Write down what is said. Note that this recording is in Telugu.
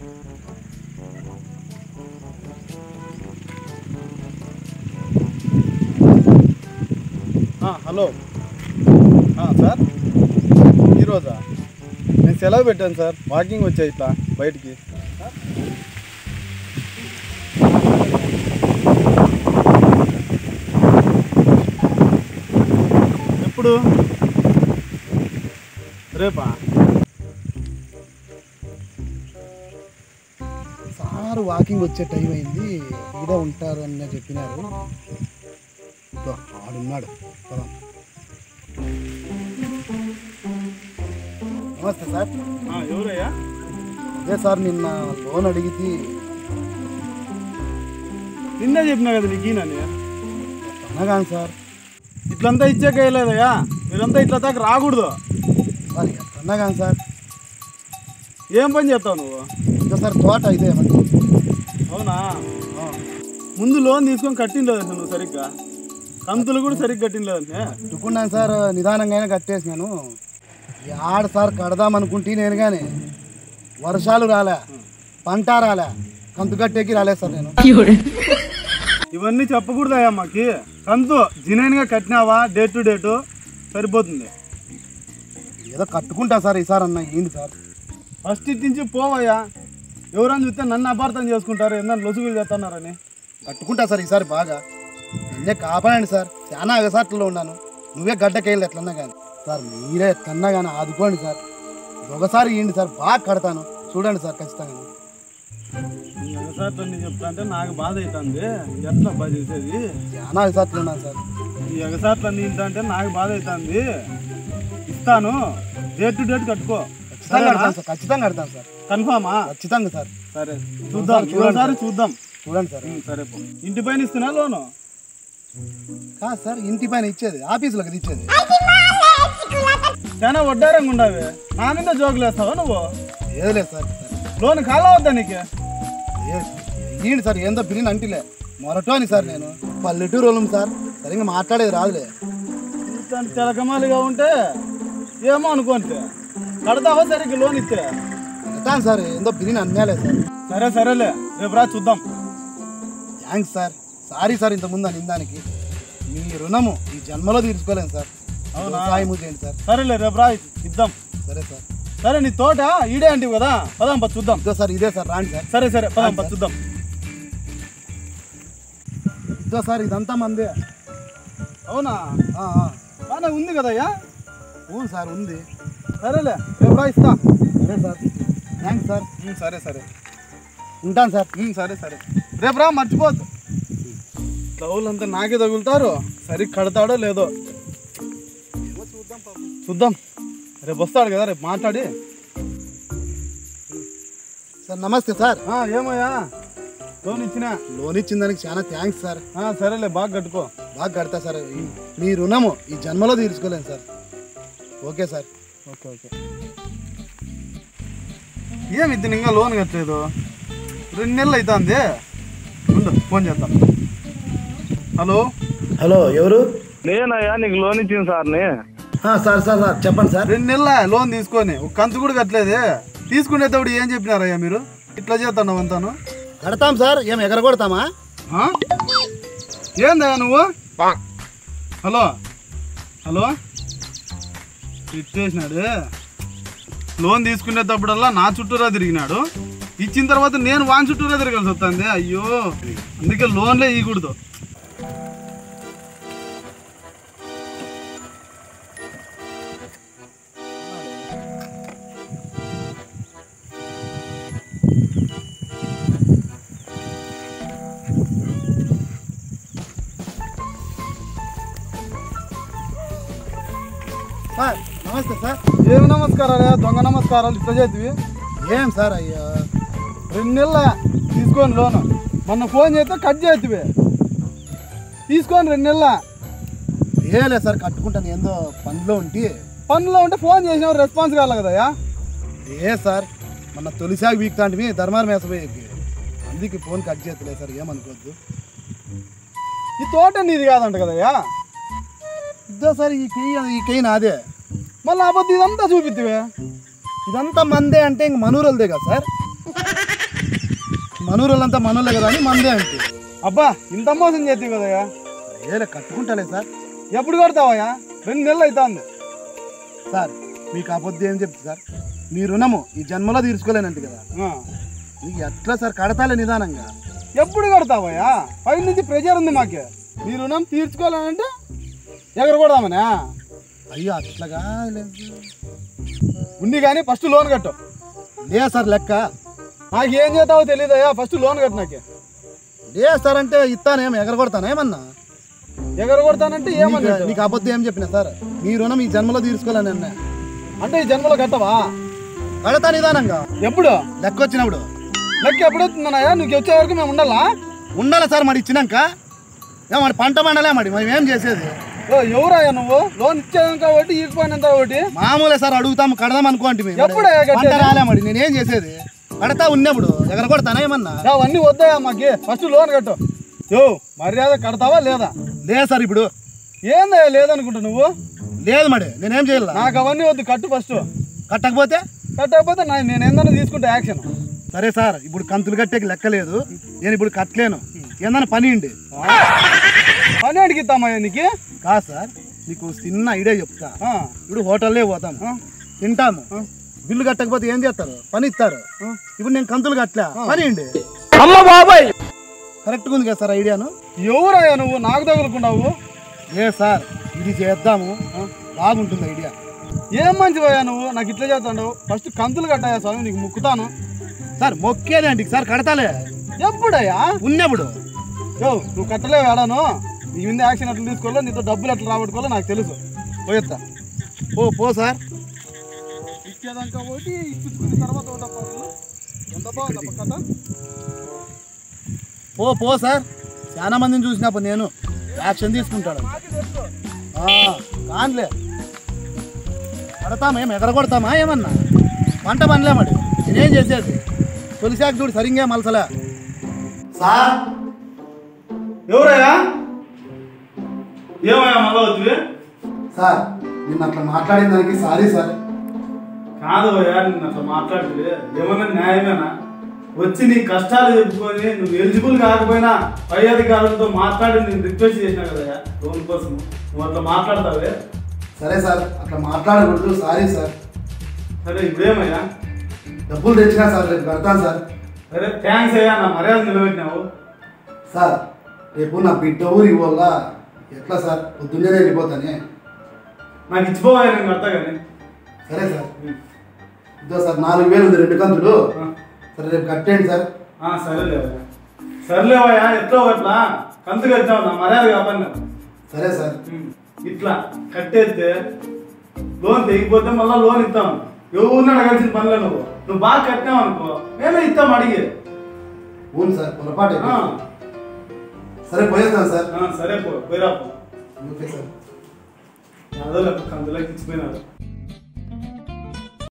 ఆ, హలో ఆ, సార్ ఈరోజా నేను సెలవు పెట్టాను సార్ వాకింగ్ వచ్చా ఇట్లా బయటికి ఎప్పుడు రేపా సార్ వాకింగ్ వచ్చే టైం అయింది ఇదే ఉంటారు అని చెప్పినారు ఇదో ఆడున్నాడు పదం నమస్తే సార్ ఆ, ఎవరయ్యా అదే సార్ నిన్న లోన్ అడిగితే నిన్నే చెప్పినా కదా నీకు ఈయనని అన్నగాను సార్ ఇట్లంతా ఇచ్చేకేయలేదయ్యా మీరంతా ఇట్లా దాకా రాకూడదు సార్ అన్నగాను సార్ ఏం పని చేస్తావు నువ్వు ఇదో సార్ తోట ఇదే మరి అవునా ఆ, ముందు లోన్ తీసుకొని కట్టిండలేదు అసలు నువ్వు సరిగ్గా కంతులు కూడా సరిగ్గా కట్టిండలేదంటే కట్టుకున్నాను సార్ నిదానంగానే కట్టేసినాను ఆడ సార్ కడదాం అనుకుంటే నేను కానీ వర్షాలు రాలే పంట రాలే కంతు కట్టేకి రాలేదు సార్ నేను ఇవన్నీ చెప్పకూడదయ్యా మాకి కంతు జినైన్గా కట్టినావా డేట్ టు డేటు సరిపోతుంది ఏదో కట్టుకుంటా సార్ ఈసారి అన్న ఏంది సార్ ఫస్ట్ ఇటు నుంచి పోవయ్యా ఎవరైనా చూస్తే నన్ను అపార్థం చేసుకుంటారు ఏదన్నా లొసుగులు చేస్తున్నారని కట్టుకుంటా సార్ ఈసారి బాగా నిన్నే కాపాడండి సార్ చాలా అగసాట్లలో ఉన్నాను నువ్వే గడ్డకేయాలి ఎట్లన్నా కానీ సార్ మీరే ఎట్లన్నా కానీ ఆదుకోండి సార్ ఒకసారి ఇవ్వండి సార్ బాగా కడతాను చూడండి సార్ ఖచ్చితంగా ఈ ఎగసాట్లన్నీ చెప్తా అంటే నాకు బాధ అవుతుంది ఎట్లా బాధ చేసేది చాలా అగసాట్లు ఉన్నాను సార్ ఈ ఎగసాట్లన్నీ ఇంత అంటే నాకు బాధ అవుతుంది ఇస్తాను డేట్ టు డేట్ కట్టుకో ఖచ్చితంగా కడతాను సార్ ఖచ్చితంగా కడతాను సార్ కన్ఫామా ఖచ్చితంగా సార్ సరే చూద్దాం ఒకసారి చూద్దాం చూడండి సార్ ఉం, సరే పో ఇంటి పైన ఇస్తున్నా లోను కాదు సార్ ఇంటి పైన ఇచ్చేది ఆఫీసులోకి ఇది ఇచ్చేది చాలా వడ్డారంగా ఉండవే నా మీద జోకులు వేస్తావా నువ్వు ఏది లేదు సార్ లోన్ కాలా వద్దా నీకు ఏంటి సార్ ఏందో బిల్లిని అంటిలే మొరటోని సార్ నేను పల్లెటూరు వాళ్ళం సార్ సరిగ్గా మాట్లాడేది రాదులే ఇట్లాంటి తెలకమాలిగా ఉంటే ఏమో అనుకోండి కడతావా సరిగ్గా లోన్ ఇస్తే కడతాను సార్ ఏందో బిల్లిని అన్నేలే సార్ సరే సరేలే రేపు రా చూద్దాం థ్యాంక్స్ సార్ సారీ సార్ ఇంతకుముందు నిందానికి మీ రుణము ఈ జన్మలో తీర్చుకోలేను సార్ అవునా? సాయం చేయండి సార్ సరేలే రేపు రా ఇద్దాం సరే సార్ సరే నీ తోట ఈడే అంటివి కదా పదాం పద చూద్దాం ఇదో సార్ ఇదే సార్ రాండి సార్ సరే సరే పదాం పద చూద్దాం ఇదో సార్ ఇదంతా మందే అవునా ఆ, ఆ. బాగా ఉంది కదయ్యా అవును సార్ ఉంది సరేలే రేపు రా ఇస్తా సరే సార్ థ్యాంక్స్ సార్ ఉం, సరే సరే ఉంటాను సార్ ఉం, సరే సరే రేపు రా మర్చిపోద్దు అంతా నాకే తగులుతారు సరిగ్గా కడతాడో లేదో చూద్దాం రేపు వస్తాడు కదా రేపు మాట్లాడి సార్ నమస్తే సార్ ఆ, ఏమయ్యా లోన్ ఇచ్చినా లోన్ ఇచ్చిన దానికి చాలా థ్యాంక్స్ సార్ ఆ, సరేలే బాగా కట్టుకో బాగా కడతా సార్ ఈ- మీ రుణము ఈ జన్మలో తీర్చుకోలేను sir okay sir okay okay ఏమి ఇద్దరు ఇంకా లోన్ కట్టలేదు రెండు నెలలు అవుతుంది ఉండు ఫోన్ చేద్దాం హలో హలో ఎవరు నేనయ్యా నీకు లోన్ ఇచ్చిన సార్ని సార్ సార్ సార్ చెప్పండి సార్ రెండు నెలల లోన్ తీసుకొని ఒక కంతు కూడా కట్టలేదే తీసుకునేటప్పుడు ఏం చెప్పినారయ్యా మీరు ఇట్లా చేస్తున్నావు అంతాను కడతాం సార్ ఏం ఎగరగొడతామా ఆ? ఏందయ్యా నువ్వు హలో హలో ఇచ్చేసినాడు లోన్ తీసుకునేటప్పుడల్లా నా చుట్టూరా తిరిగినాడు ఇచ్చిన తర్వాత నేను వాని చుట్టూరా తిరగాల్సి వస్తుంది అయ్యో అందుకే లోన్లే ఇవ్వకూడదు సార్ నమస్తే సార్ ఏమి నమస్కారాలు దొంగ నమస్కారాలు ఇట్లా చేతివి ఏం సార్ అయ్యో రెండు నెలల తీసుకొని లోను మొన్న ఫోన్ చేస్తే కట్ చేతివి తీసుకొని రెండు నెలల ఏలే సార్ కట్టుకుంటాను ఏందో పనిలో ఉంటే పనుల్లో ఉంటే ఫోన్ చేసినావు రెస్పాన్స్ కావాలి కదయ్యా ఏ సార్ మన తొలిసాగి వీక్ తాంటివి ధర్మారం వేసపోయేకి అందుకే ఫోన్ కట్ చేస్తలేదు సార్ ఏమనుకోవద్దు ఈ తోట నీది కాదంట కదయ్యా ఇద్దో సార్ ఈ కై ఈ కై నాదే మళ్ళీ అబద్ధం ఇదంతా చూపిత్తివే ఇదంతా మందే అంటే ఇంక మనూరలదే కదా సార్ మనూరోళ్ళంతా మనోళ్ళే కదా అని మందే అంటే అబ్బా ఇంత మోసం చేస్తావు కదయ్యా ఏలే కట్టుకుంటాలే సార్ ఎప్పుడు కడతావయ్యా రెండు నెలలు అవుతుంది సార్ మీకు అబద్ధం ఏం చెప్తుంది సార్ మీ రుణము ఈ జన్మలో తీర్చుకోలేనంట కదా నీకు ఎట్లా సార్ కడతాలే నిదానంగా ఎప్పుడు కడతావయ్యా పై నుంచి ప్రెజర్ ఉంది మాకే నీ రుణం తీర్చుకోవాలంటే ఎగర కొడదామనే అయ్యో అట్లాగా లేదు ఉంది కానీ ఫస్ట్ లోన్ కట్టు లేదు సార్ లెక్క నాకు ఏం చేస్తావో తెలియదయ్యా ఫస్ట్ లోన్ కట్టు నాకే లేదు సార్ అంటే ఇస్తానేం ఎగరగొడతాను ఏమన్నా ఎగర కొడతానంటే ఏమని నీకు- నీకు అబద్ధం ఏం చెప్పిన సార్ మీ రుణం ఈ జన్మలో తీర్చుకోలేను అన్న అంటే ఈ జన్మలో కట్టవా కడతా నిదానంగా ఎప్పుడు లెక్క వచ్చినప్పుడు లెక్క ఎప్పుడు వస్తుందన్నయ్యా నీకు వచ్చే వరకు మేము ఉండాలా ఉండాలి సార్ మరి ఇచ్చినాక ఏ మరి పంట పండలే మరి మేము ఏం చేసేది ఓ ఎవరయ్యా నువ్వు లోన్ ఇచ్చేదాం కాబట్టి ఈకపోయినంత ఒకటి మామూలే సార్ అడుగుతాం కడదాం అనుకోండి మేము. ఎప్పుడయ్యా కట్టేది? పంట రాలే మరి నేనేం చేసేది కడతా ఉన్నప్పుడు ఎగరగొడతానా ఏమన్నా అవన్నీ వద్దాయా మాకి ఫస్ట్ లోన్ కట్టు యో మర్యాద కడతావా లేదా లేదు సార్ ఇప్పుడు ఏందయ్యా లేదనుకుంటా నువ్వు లేదు మరి నేనేం చేయాల నాకు అవన్నీ వద్దు కట్టు ఫస్ట్ కట్టకపోతే కట్టకపోతే నా నేను ఏందన్నా తీసుకుంటా యాక్షన్ సరే సార్ ఇప్పుడు కంతులు కట్టేకి లెక్క లేదు నేను ఇప్పుడు కట్టలేను ఏదన్నా పని ఉండి పని అడిగిద్దామయ్యా నీకు కాదు సార్ మీకు చిన్న ఐడియా చెప్తా ఆ, ఇప్పుడు హోటల్లే పోతాం ఆ, తింటాము ఆ. బిల్లు కట్టకపోతే ఏం చేస్తారు పని ఇస్తారు ఆ. ఇప్పుడు నేను కంతులు కట్టలే పని ఉండి అమ్మ బాబాయ్ కరెక్ట్గా ఉంది కదా సార్ ఐడియాను ఎవరయ్యా నువ్వు నాకు తగులుకున్నావు లేదు సార్ ఇది చేద్దాము బాగుంటుంది ఐడియా ఏం మంచివయ్యా నువ్వు నాకు ఇట్లా చేస్తాడు ఫస్ట్ కంతులు కట్టాయా స్వామి నీకు ముక్కుతాను సార్ మొక్కేదే అండి సార్ కడతాలే ఎప్పుడయ్యా ఉన్నప్పుడు యో నువ్వు కట్టలేవు ఆడాను నీ మీద యాక్షన్ ఎట్లా తీసుకోవాలో నీతో డబ్బులు ఎట్లా రాబట్టుకోవాలో నాకు తెలుసు పోయొత్తా ఓ పో సార్ ఇచ్చేదాకా ఒకటి ఇప్పించుకున్న తర్వాత ఒకటి అప్ప వాళ్ళు. ఎంత బాగుంది కథ పో పో సార్ చాలా మందిని చూసినప్పుడు నేను యాక్షన్ తీసుకుంటాడు ఆ, కాన్లే కడతామా ఏం ఎగరగొడతామా ఏమన్నా పంట పనిలే మరి నేనేం చేసేది తొలిసాక చూడు సరిగ్గా మలసలే సార్ ఎవరయ్యా ఏమయ్యా మళ్ళా వద్దు సార్ నిన్న అట్లా మాట్లాడిన దానికి సారీ సార్ కాదు అయ్యా నిన్ను అట్లా మాట్లాడితే ఏమన్నా న్యాయమేనా వచ్చి నీ కష్టాలు చెప్పుకొని నువ్వు ఎలిజిబుల్ కాకపోయినా పై అధికారులతో మాట్లాడి నేను రిక్వెస్ట్ చేసినా కదయ్యా లోన్ కోసం నువ్వు అట్లా మాట్లాడతావే సరే సార్ అట్లా మాట్లాడకూడదు సారీ సార్ సరే ఇప్పుడేమయ్యా డబ్బులు తెచ్చినా సార్ రేపు కడతాను సార్ సరే థ్యాంక్స్ అయ్యా నా మర్యాద నిలబెట్టినావు సార్ రేపు నా బిడ్డ ఊరి వల్ల ఎట్లా సార్ పొద్దున్నే వెళ్ళిపోతానే నాకు ఇచ్చిపోవా నేను కడతా కానీ సరే సార్ ఇదో సార్ నాలుగు వేలు ఉంది రెండు కంతులు సరే రేపు కట్టేయండి సార్ ఆ, సరేలేవయ్యా సరేలేవయ్యా ఎట్లా అట్లా కంతు కట్టావు నా మర్యాద కాపాడినా సరే సార్ ఇట్లా కట్టేస్తే లోన్ తెగిపోతే మళ్ళీ లోన్ ఇస్తాం ఎవరిని అడగాల్సిన పనిలే నువ్వు నువ్వు బాగా కట్టినావు అనుకో మేమే ఇస్తాం అడిగి అవును సార్ పొరపాటు ఆ, సరే పోయేస్తాను సార్ ఆ, సరే పో పోయిరా పో ఓకే సార్ అదో కందులోకి ఇచ్చిపోయినారు